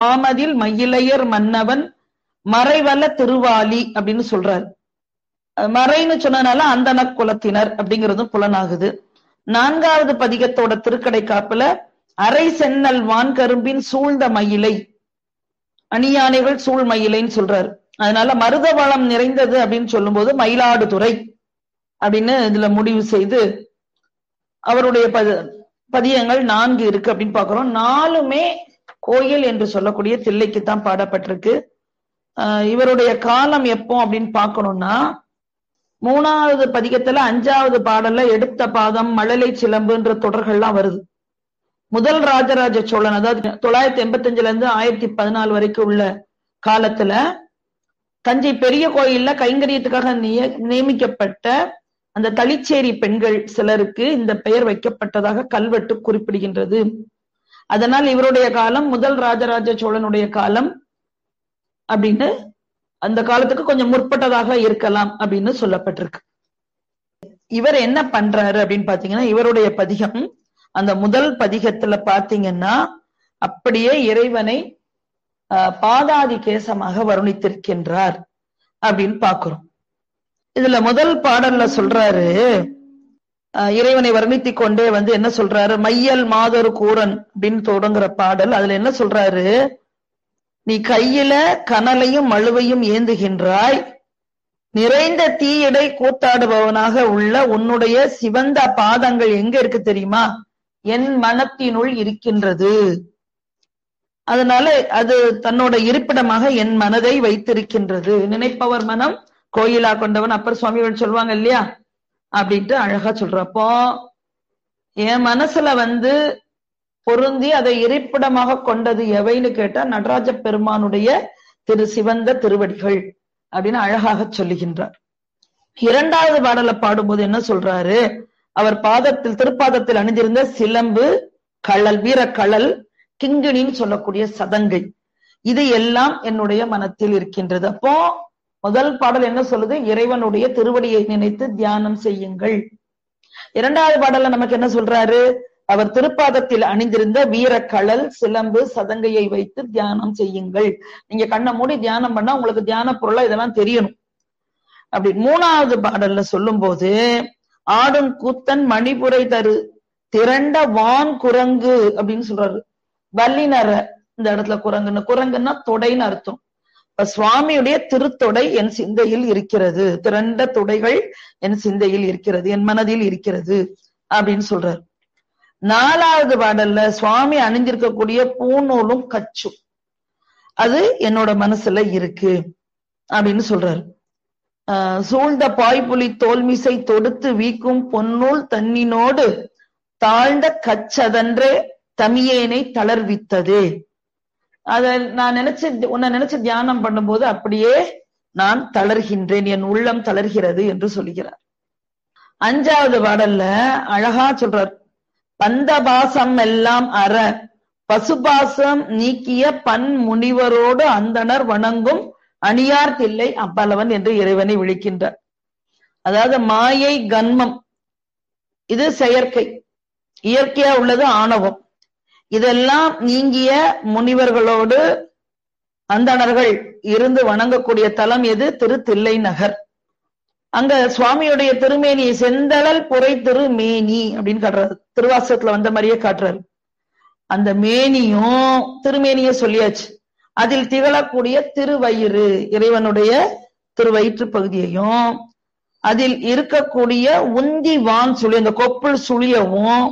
மாமதில் மயிலையர் மன்னவன் மறைவல திருவாலி அப்படின்னு சொல்றாரு அஹ் மறைன்னு சொன்னதுனால அந்தன குலத்தினர் அப்படிங்கிறதும் புலனாகுது நான்காவது பதிகத்தோட திருக்கடை காப்புல அரை சென்னல் வான் கரும்பின் சூழ்ந்த மயிலை அணியானைகள் சூழ் மயிலைன்னு சொல்றாரு அதனால மருத வளம் நிறைந்தது அப்படின்னு சொல்லும்போது மயிலாடுதுறை அப்படின்னு இதுல முடிவு செய்து அவருடைய பத பதியங்கள் நான்கு இருக்கு அப்படின்னு பாக்குறோம் நாலுமே கோயில் என்று சொல்லக்கூடிய தில்லைக்கு தான் பாடப்பட்டிருக்கு ஆஹ் இவருடைய காலம் எப்போ அப்படின்னு பார்க்கணும்னா மூணாவது பதிகத்துல அஞ்சாவது பாடல்ல எடுத்த பாதம் மழலை சிலம்புன்ற தொடர்கள்லாம் வருது முதல் ராஜராஜ சோழன் அதாவது தொள்ளாயிரத்தி எண்பத்தஞ்சுல இருந்து ஆயிரத்தி பதினாலு வரைக்கும் உள்ள காலத்துல தஞ்சை பெரிய கோயில்ல கைங்கரியத்துக்காக நிய- நியமிக்கப்பட்ட அந்த தளிச்சேரி பெண்கள் சிலருக்கு இந்த பெயர் வைக்கப்பட்டதாக கல்வெட்டு குறிப்பிடுகின்றது அதனால் இவருடைய காலம் முதல் ராஜராஜ சோழனுடைய காலம் அப்படின்னு அந்த காலத்துக்கு கொஞ்சம் முற்பட்டதாக இருக்கலாம் அப்படின்னு சொல்லப்பட்டிருக்கு இவர் என்ன பண்றாரு அப்படின்னு பாத்தீங்கன்னா இவருடைய பதிகம் அந்த முதல் பதிகத்துல பாத்தீங்கன்னா அப்படியே இறைவனை ஆஹ், பாதாதி கேசமாக வருணித்திருக்கின்றார் அப்படின்னு பாக்குறோம் இதுல முதல் பாடல்ல சொல்றாரு ஆஹ், இறைவனை வர்ணித்துக் கொண்டே வந்து என்ன சொல்றாரு மையல் மாதரு கூரன் அப்படின்னு தொடங்குற பாடல் அதுல என்ன சொல்றாரு நீ கையில கனலையும் மழுவையும் ஏந்துகின்றாய் நிறைந்த தீயடை கூத்தாடுபவனாக உள்ள உன்னுடைய சிவந்த பாதங்கள் எங்க இருக்கு தெரியுமா என் மனத்தினுள் இருக்கின்றது அதனால அது தன்னோட இருப்பிடமாக என் மனதை வைத்திருக்கின்றது நினைப்பவர் மனம் கோயிலா கொண்டவன் அப்பர் சுவாமிகள் சொல்லுவாங்க இல்லையா அப்படின்ட்டு அழகா சொல்றப்போ என் மனசுல வந்து பொருந்தி அதை இருப்பிடமாக கொண்டது எவைன்னு கேட்டா நடராஜ பெருமானுடைய திரு சிவந்த திருவடிகள் அப்படின்னு அழகாக சொல்லுகின்றார் இரண்டாவது பாடலை பாடும்போது என்ன சொல்றாரு அவர் பாதத்தில் திருப்பாதத்தில் அணிந்திருந்த சிலம்பு கழல் வீரக்கழல் கிங்கிணின்னு சொல்லக்கூடிய சதங்கை இது எல்லாம் என்னுடைய மனத்தில் இருக்கின்றது அப்போ முதல் பாடல் என்ன சொல்லுது இறைவனுடைய திருவடியை நினைத்து தியானம் செய்யுங்கள் இரண்டாவது பாடல்ல நமக்கு என்ன சொல்றாரு அவர் திருப்பாதத்தில் அணிந்திருந்த வீரக்கழல் சிலம்பு சதங்கையை வைத்து தியானம் செய்யுங்கள் நீங்க கண்ணை மூடி தியானம் பண்ணா உங்களுக்கு தியான பொருளா இதெல்லாம் தெரியணும் அப்படி மூணாவது பாடல்ல சொல்லும்போது ஆடும் கூத்தன் மணிபுரை தரு திரண்ட வான் குரங்கு அப்படின்னு சொல்றாரு வல்லினர இந்த இடத்துல குரங்குன்னு குரங்குன்னா தொடைன்னு அர்த்தம் இப்ப சுவாமியுடைய திருத்தொடை என் சிந்தையில் இருக்கிறது திரண்ட தொடைகள் என் சிந்தையில் இருக்கிறது என் மனதில் இருக்கிறது அப்படின்னு சொல்றாரு நாலாவது பாடல்ல சுவாமி அணிஞ்சிருக்கக்கூடிய பூநூலும் கச்சும் அது என்னோட மனசுல இருக்கு அப்படின்னு சொல்றாரு ஆஹ் சூழ்ந்த பாய்புலி தோல்மிசை தொடுத்து வீக்கும் பொன்னூல் தன்னினோடு தாழ்ந்த கச்சதன்றே தமியேனை தளர்வித்ததே அத நான் நினைச்சு உன்னை நினைச்சு தியானம் பண்ணும்போது அப்படியே நான் தளர்கின்றேன் என் உள்ளம் தளர்கிறது என்று சொல்லுகிறார் அஞ்சாவது பாடல்ல அழகா சொல்றார் பந்தபாசம் எல்லாம் அற பசுபாசம் நீக்கிய பன் முனிவரோடு அந்தணர் வணங்கும் அணியார் தில்லை அப்பலவன் என்று இறைவனை விழிக்கின்றார் அதாவது மாயை கன்மம் இது செயற்கை இயற்கையா உள்ளது ஆணவம் இதெல்லாம் நீங்கிய முனிவர்களோடு அந்தணர்கள் இருந்து வணங்கக்கூடிய தலம் எது திரு தில்லை நகர் அங்க சுவாமியுடைய திருமேனியை செந்தழல் புரை திருமேனி அப்படின்னு காட்டுறாரு திருவாசகத்துல வந்த மாதிரியே காட்டுறாரு அந்த மேனியும் திருமேனிய சொல்லியாச்சு அதில் திகழக்கூடிய திருவயிறு இறைவனுடைய திருவயிற்று பகுதியையும் அதில் இருக்கக்கூடிய உந்தி வான் சுழி அந்த கொப்புள் சுழியவும்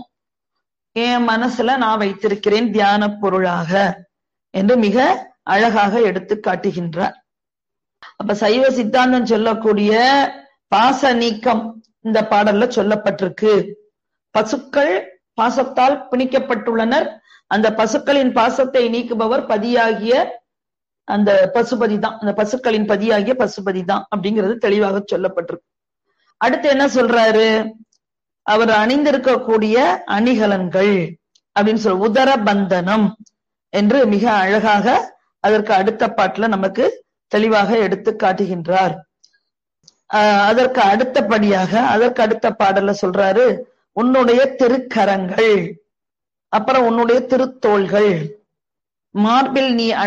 என் மனசுல நான் வைத்திருக்கிறேன் தியான பொருளாக என்று மிக அழகாக எடுத்து காட்டுகின்றார் அப்ப சைவ சித்தாந்தம் சொல்லக்கூடிய பாச நீக்கம் இந்த பாடல்ல சொல்லப்பட்டிருக்கு பசுக்கள் பாசத்தால் பிணிக்கப்பட்டுள்ளனர் அந்த பசுக்களின் பாசத்தை நீக்குபவர் பதியாகிய அந்த பசுபதி தான் அந்த பசுக்களின் பதியாகிய பசுபதி தான் அப்படிங்கிறது தெளிவாக சொல்லப்பட்டிருக்கு அடுத்து என்ன சொல்றாரு அவர் அணிந்திருக்கக்கூடிய அணிகலன்கள் அப்படின்னு சொல்ற உதர பந்தனம் என்று மிக அழகாக அதற்கு அடுத்த பாட்டுல நமக்கு தெளிவாக எடுத்து காட்டுகின்றார் ஆஹ் அதற்கு அடுத்தபடியாக அதற்கு அடுத்த பாடல்ல சொல்றாரு உன்னுடைய திருக்கரங்கள் அப்புறம் உன்னுடைய திருத்தோள்கள் மார்பில் நீ